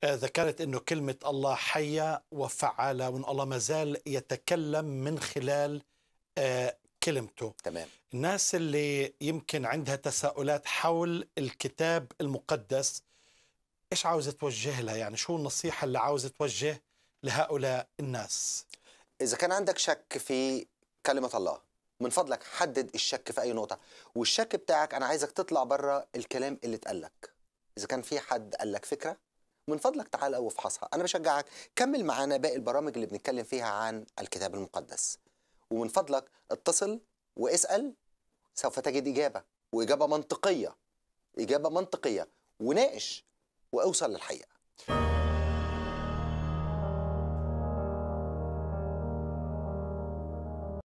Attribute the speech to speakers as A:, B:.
A: آه، ذكرت انه كلمه الله حيه وفعاله وان الله ما زال يتكلم من خلال آه، كلمته
B: تمام
A: الناس اللي يمكن عندها تساؤلات حول الكتاب المقدس ايش عاوزه توجه لها يعني شو النصيحه اللي عاوزه توجه لهؤلاء الناس
B: إذا كان عندك شك في كلمة الله من فضلك حدد الشك في أي نقطة والشك بتاعك أنا عايزك تطلع بره الكلام اللي اتقال لك إذا كان في حد قال لك فكرة من فضلك تعال أو افحصها أنا بشجعك كمل معانا باقي البرامج اللي بنتكلم فيها عن الكتاب المقدس ومن فضلك اتصل واسأل سوف تجد إجابة وإجابة منطقية إجابة منطقية وناقش وأوصل للحقيقة